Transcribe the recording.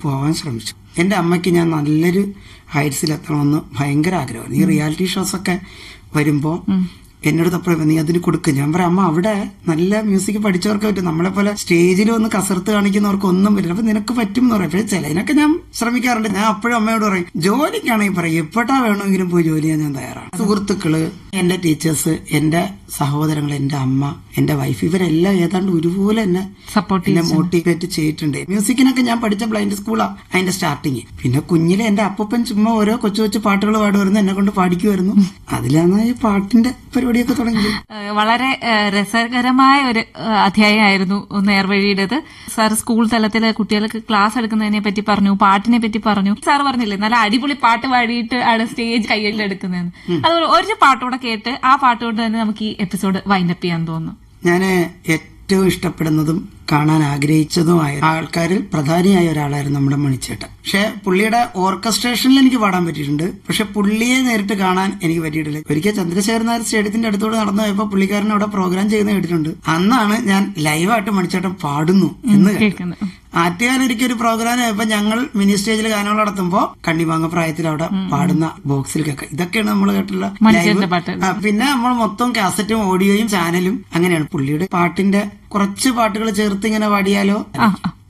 പോകാൻ ശ്രമിച്ചു എന്റെ അമ്മയ്ക്ക് ഞാൻ നല്ലൊരു ഹൈറ്റ്സിൽ എത്തണമെന്ന് ഭയങ്കര ആഗ്രഹമാണ് ഈ റിയാലിറ്റി ഷോസ് ഒക്കെ വരുമ്പോ എന്നോട് തപ്പഴ നീ അതിന് കൊടുക്കുക ഞാൻ പറയാം അമ്മ അവിടെ നല്ല മ്യൂസിക് പഠിച്ചവർക്ക് പറ്റും നമ്മളെ പോലെ സ്റ്റേജിൽ ഒന്ന് കസർത്ത് കാണിക്കുന്നവർക്ക് ഒന്നും പറ്റില്ല അപ്പൊ നിനക്ക് പറ്റും എന്ന് പറയും പക്ഷേ ചിലതിനൊക്കെ ഞാൻ ശ്രമിക്കാറുണ്ട് ഞാൻ അപ്പോഴും അമ്മയോട് പറയും ജോലിക്കാണെങ്കിൽ പറയും എപ്പോഴാ വേണമെങ്കിലും പോയി ജോലി ചെയ്യാൻ ഞാൻ തയ്യാറാണ് സുഹൃത്തുക്കള് എന്റെ ടീച്ചേഴ്സ് എന്റെ സഹോദരങ്ങൾ എന്റെ അമ്മ എന്റെ വൈഫ് ഇവരെല്ലാം ഏതാണ്ട് ഒരുപോലെ എന്നെ സപ്പോർട്ട് എന്നെ മോട്ടിവേറ്റ് ചെയ്തിട്ടുണ്ട് മ്യൂസിക്കിനൊക്കെ ഞാൻ പഠിച്ച ബ്ലൈൻഡ് സ്കൂളാ അതിന്റെ സ്റ്റാർട്ടിങ് പിന്നെ കുഞ്ഞിലെ എന്റെ അപ്പൂപ്പൻ ചുമ്മാ ഓരോ കൊച്ചു കൊച്ചു പാട്ടുകൾ പാടുമായിരുന്നു എന്നെ കൊണ്ട് പാടിക്കുമായിരുന്നു അതിലാണ് ഈ പാട്ടിന്റെ പരിപാടിയൊക്കെ തുടങ്ങിയത് ഏഹ് വളരെ ഏഹ് രസകരമായ ഒരു ഏഹ് അധ്യായമായിരുന്നു നേർവഴിയുടേത് സാർ സ്കൂൾ തലത്തിൽ കുട്ടികൾക്ക് ക്ലാസ് എടുക്കുന്നതിനെ പറ്റി പറഞ്ഞു പാട്ടിനെ പറ്റി പറഞ്ഞു സാർ പറഞ്ഞില്ലേ നല്ല അടിപൊളി പാട്ട് പാടിയിട്ട് ആണ് സ്റ്റേജ് കയ്യിലെടുക്കുന്നതെന്ന് അതുപോലെ ഒരു പാട്ടോടെ കേട്ട് ആ പാട്ടുകൊണ്ട് തന്നെ നമുക്ക് ഈ എപ്പിസോഡ് വൈൻഡപ്പ് ചെയ്യാൻ തോന്നുന്നു ഞാൻ ഏറ്റവും ഇഷ്ടപ്പെടുന്നതും കാണാൻ ആഗ്രഹിച്ചതുമായ ആൾക്കാരിൽ പ്രധാനിയായ ഒരാളായിരുന്നു നമ്മുടെ മണിച്ചേട്ടൻ പക്ഷെ പുള്ളിയുടെ ഓർക്കസ്ട്രേഷനിൽ എനിക്ക് പാടാൻ പറ്റിയിട്ടുണ്ട് പക്ഷെ പുള്ളിയെ നേരിട്ട് കാണാൻ എനിക്ക് പറ്റിയിട്ടില്ല ഒരിക്കൽ ചന്ദ്രശേഖരൻ നായർ സ്റ്റേഡിയത്തിന്റെ അടുത്തൂടെ നടന്നു പോയപ്പോ പുള്ളിക്കാരൻ അവിടെ പ്രോഗ്രാം ചെയ്യുന്ന കേട്ടിട്ടുണ്ട് അന്നാണ് ഞാൻ ലൈവായിട്ട് മണിച്ചേട്ടൻ പാടുന്നു എന്ന് കേട്ടത് കേൾക്കുന്നത് ആറ്റുകാലൊരിക്കൽ ഒരു പ്രോഗ്രാം ആയപ്പോ ഞങ്ങൾ മിനി സ്റ്റേജിൽ ഗാനങ്ങൾ നടത്തുമ്പോ കണ്ണിമാങ്ങ പ്രായത്തിൽ അവിടെ പാടുന്ന ബോക്സിൽ കേൾക്കാം ഇതൊക്കെയാണ് നമ്മൾ കേട്ടുള്ള മണിച്ചേട്ടന്റെ live. പാട്ട്. ആ, പിന്നെ നമ്മൾ മൊത്തം കാസറ്റും ഓഡിയോയും ചാനലും അങ്ങനെയാണ് പുള്ളിയുടെ പാട്ടിന്റെ കുറച്ച് പാട്ടുകൾ ചേർത്ത് ഇങ്ങനെ പാടിയാലോ ആ ആ